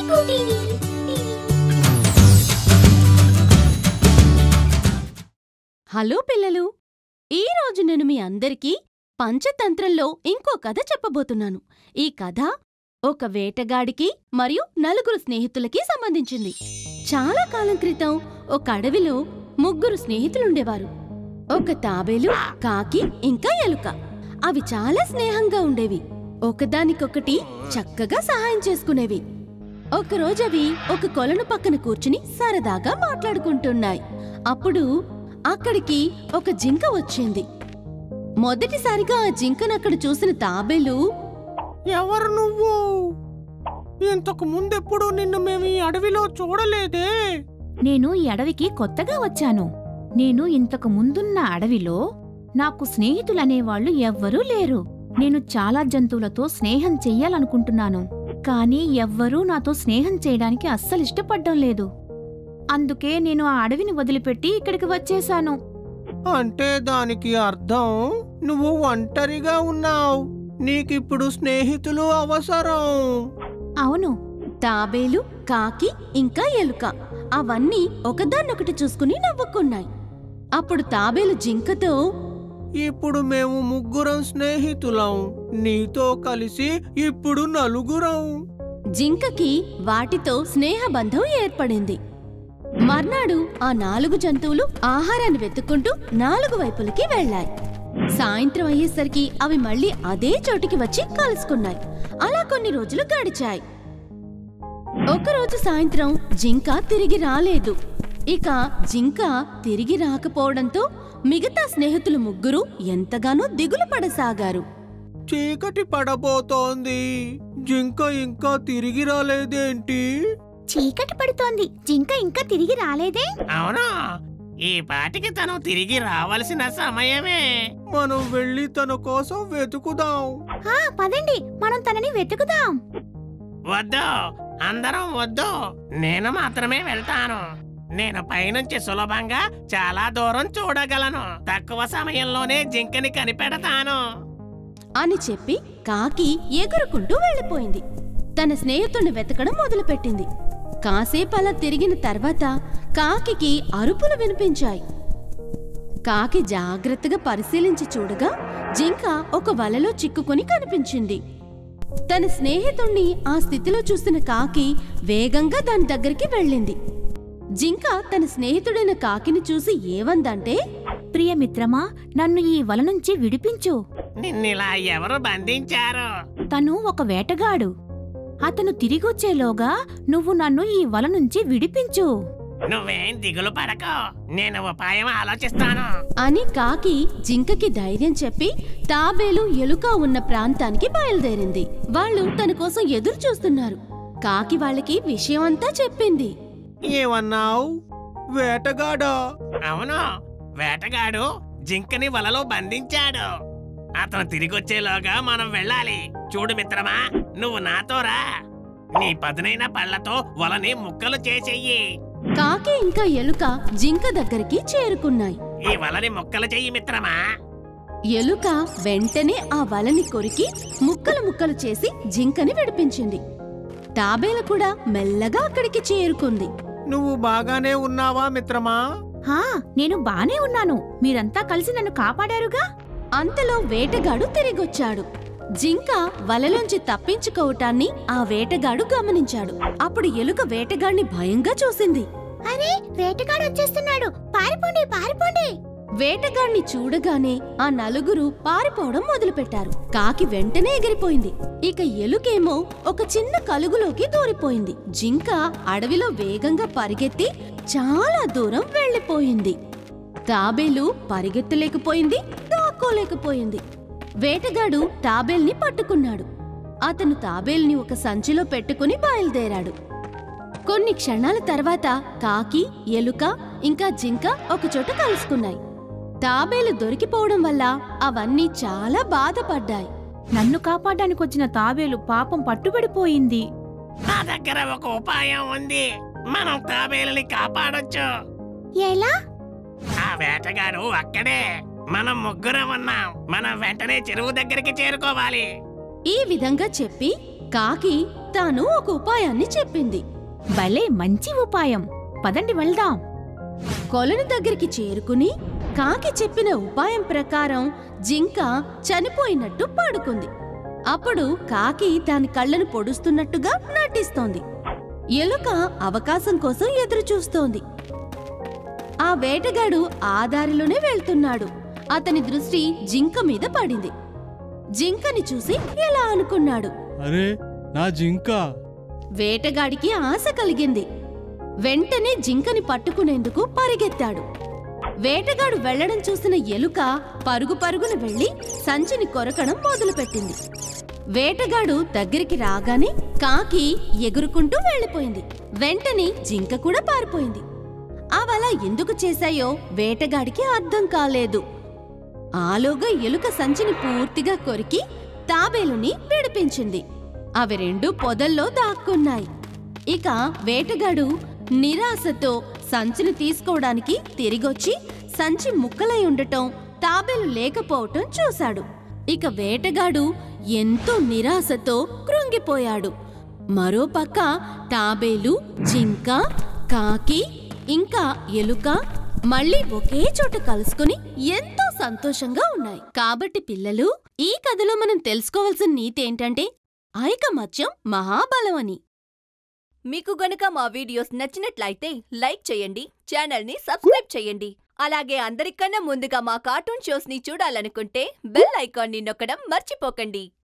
hello పిల్లలు ఈ రోజు నేను మీ అందరికీ పంచతంత్రంలో ఇంకో కథ చెప్పబోతున్నాను ఈ కథ ఒక వేటగాడికి మరియు నలుగురు స్నేహితులకి సంబంధించింది చాలా కాలం క్రితం ఒక అడవిలో ముగ్గురు స్నేహితులుండేవారు ఒక తాబేలు కాకి ఇంకా ఎలుక అవి చాలా స్నేహంగా ఉండేవి ఒకదానికొకటి చక్కగా సహాయం చేసుకునేవి ఒకరోజు అవి ఒక కొలను పక్కన కూర్చుని సరదాగా మాట్లాడుకుంటున్నాయి అప్పుడు అక్కడికి ఒక జింక వచ్చింది మొదటిసారిగా ఆ జింకను అక్కడ చూసిన తాబేలు ఎవరు నువ్వు ఇంతకు ముందెప్పుడు నిన్ను మేము ఈ అడవిలో చూడలేదే నేను ఈ అడవికి కొత్తగా వచ్చాను నేను ఇంతకు ముందున్న అడవిలో నాకు స్నేహితులనేవాళ్లు ఎవ్వరూ లేరు నేను చాలా జంతువులతో స్నేహం చెయ్యాలనుకుంటున్నాను కానీ ఎవ్వరూ నాతో స్నేహం చేయడానికి అస్సలు ఇష్టపడ్డం లేదు అందుకే నేను ఆ అడవిని వదిలిపెట్టి ఇక్కడికి వచ్చేశాను అంటే దానికి అర్థం నువ్వు ఒంటరిగా ఉన్నావు నీకిప్పుడు స్నేహితులు అవసరం అవును తాబేలు కాకి ఇంకా ఎలుక అవన్నీ ఒకదాన్నొకటి చూసుకుని నవ్వుకున్నాయి అప్పుడు తాబేలు జింకతో ఇప్పుడు మేము ముగ్గురం స్నేహితులం నీతో కలిసి ఇప్పుడు నలుగురం జింకకి వాటితో స్నేహబంధం ఏర్పడింది మర్నాడు ఆ నాలుగు జంతువులు ఆహారాన్ని వెతుక్కుంటూ నాలుగు వైపులకి వెళ్ళాయి సాయంత్రం అయ్యేసరికి అవి మళ్ళీ అదే చోటికి వచ్చి కలుసుకున్నాయి అలా కొన్ని రోజులు గడిచాయి ఒకరోజు సాయంత్రం జింక తిరిగి రాలేదు ఇక జింక తిరిగి రాకపోవడంతో మిగతా స్నేహితులు ముగ్గురు ఎంతగానో దిగులు పడసాగారు చీకటి పడబోతోంది జింక ఇంకా తిరిగి రాలేదేంటి చీకటి పడుతోంది జింక ఇంకా తిరిగి రాలేదే అవును ఈ పాటికి తను తిరిగి రావాల్సిన సమయమే మనం వెళ్ళి తన కోసం వెతుకుదాం పదండి మనం తనని వెతుకుదాం వద్దు అందరం వద్దు నేను మాత్రమే వెళ్తాను నేను పైనుంచి సులభంగా చాలా దూరం చూడగలను తక్కువ సమయంలోనే జింకని కనిపెడతాను అని చెప్పి కాకి ఎగురుకుంటూ వెళ్ళిపోయింది తన స్నేహితుడిని వెతకడం మొదలుపెట్టింది కాసేపు అలా తిరిగిన తర్వాత కాకికి అరుపులు వినిపించాయి కాకి జాగ్రత్తగా పరిశీలించి చూడగా జింక ఒక వలలో చిక్కుకొని కనిపించింది తన స్నేహితుణ్ణి ఆ స్థితిలో చూసిన కాకి వేగంగా దాని దగ్గరికి వెళ్ళింది జింక తన స్నేహితుడైన కాకిని చూసి ఏవందంటే ప్రియమిత్రమా నన్ను ఈ వల నుంచి విడిపించు నిన్నిలా ఎవరు బంధించారు తను ఒక వేటగాడు అతను తిరిగొచ్చేలోగా నువ్వు నన్ను ఈ వల నుంచి విడిపించు నువ్వేం దిగులు పడకో నేను ఉపాయం ఆలోచిస్తాను అని కాకి జింకకి ధైర్యం చెప్పి తాబేలు ఎలుక ఉన్న ప్రాంతానికి బయలుదేరింది వాళ్ళు తన కోసం ఎదురు చూస్తున్నారు కాకి వాళ్ళకి విషయమంతా చెప్పింది ఏమన్నావు వేటగాడా అవును వేటగాడు జింకని వలలో బంధించాడు అతను తిరిగొచ్చేలోగా మనం వెళ్ళాలి చూడు మిత్రమా నువ్వు నాతో రా నీ పదునైన పళ్ళతో వలని ముక్కలు చేసేయి కాకి ఇంకా ఎలుక జింక దగ్గరికి చేరుకున్నాయి ఈ వలని ముక్కలు చెయ్యి మిత్రమా ఎలుక వెంటనే ఆ వలని కొరికి ముక్కలు ముక్కలు చేసి జింకని విడిపించింది తాబేలు కూడా మెల్లగా అక్కడికి చేరుకుంది నువ్వు బాగానే ఉన్నావా మిత్రమా హా నేను బానే ఉన్నాను మీరంతా కలిసి నన్ను కాపాడారుగా అంతలో వేటగాడు తిరిగొచ్చాడు జింక వలలోంచి తప్పించుకోవటాన్ని ఆ వేటగాడు గమనించాడు అప్పుడు ఎలుక వేటగాడిని భయంగా చూసింది అరే వేటగాడు వచ్చేస్తున్నాడు పారిపోండి పారిపోండి వేటగాడిని చూడగానే ఆ నలుగురు పారిపోవడం మొదలుపెట్టారు కాకి వెంటనే ఎగిరిపోయింది ఇక ఎలుకేమో ఒక చిన్న కలుగులోకి దూరిపోయింది జింక అడవిలో వేగంగా పరిగెత్తి చాలా దూరం వెళ్ళిపోయింది తాబేలు పరిగెత్తలేకపోయింది దాక్కోలేకపోయింది వేటగాడు తాబేల్ని పట్టుకున్నాడు అతను తాబేల్ని ఒక సంచిలో పెట్టుకుని బయలుదేరాడు కొన్ని క్షణాల తర్వాత కాకి ఎలుక ఇంకా జింక ఒకచోట కలుసుకున్నాయి తాబేలు దొరికిపోవడం వల్ల అవన్నీ చాలా బాధపడ్డాయి నన్ను కాపాడడానికి వచ్చిన తాబేలు పాపం పట్టుబడిపోయింది నా దగ్గర ఒక ఉపాయం ఉంది మనం తాబేలుని కాపాడొచ్చు ఎలా ఆ వేటగాడు అక్కడే మనం ముగ్గురం ఉన్నాం మనం వెంటనే చెరువు దగ్గరికి చేరుకోవాలి ఈ విధంగా చెప్పి కాకి తాను ఒక ఉపాయాన్ని చెప్పింది భలే మంచి ఉపాయం పదండి వెళ్దాం కొలను దగ్గరికి చేరుకుని కాకి చెప్పిన ఉపాయం ప్రకారం జింక చనిపోయినట్టు పడుకుంది అప్పుడు కాకి దాని కళ్ళను పొడుస్తున్నట్టుగా నటిస్తోంది ఎలుక అవకాశం కోసం ఎదురు చూస్తోంది ఆ వేటగాడు ఆ దారిలోనే వెళ్తున్నాడు అతని దృష్టి జింక మీద పడింది జింకని చూసి ఇలా అనుకున్నాడు అరే నా జింక వేటగాడికి ఆశ కలిగింది వెంటనే జింకని పట్టుకునేందుకు పరిగెత్తాడు వేటగాడు వెళ్లడం చూసిన ఎలుక పరుగు పరుగున వెళ్లి సంచిని కొరకడం మొదలుపెట్టింది వేటగాడు దగ్గరికి రాగానే కాకి ఎగురుకుంటూ వెళ్లిపోయింది వెంటనే జింక కూడా పారిపోయింది అవలా ఎందుకు చేశాయో వేటగాడికి అర్థం కాలేదు ఆలోగా ఎలుక సంచిని పూర్తిగా కొరికి తాబేలుని విడిపించింది అవి రెండు పొదల్లో దాక్కున్నాయి ఇక వేటగాడు నిరాశతో సంచిని తీసుకోవడానికి తిరిగొచ్చి సంచి ముక్కలై ఉండటం తాబేలు లేకపోవటం చూశాడు ఇక వేటగాడు ఎంతో నిరాశతో కృంగిపోయాడు మరోపక్క తాబేలు జింక కాకి ఇంకా ఎలుక మళ్ళీ ఒకే చోట కలుసుకుని ఎంతో సంతోషంగా ఉన్నాయి కాబట్టి పిల్లలు ఈ కథలో మనం తెలుసుకోవాల్సిన నీతి ఏంటంటే ఐకమత్యం మహాబలం అని మీకు గనుక మా వీడియోస్ నచ్చినట్లయితే లైక్ చేయండి ఛానల్ని సబ్స్క్రైబ్ చేయండి అలాగే అందరికన్నా ముందుగా మా కార్టూన్ షోస్ని చూడాలనుకుంటే బెల్ ఐకాన్ని నొక్కడం మర్చిపోకండి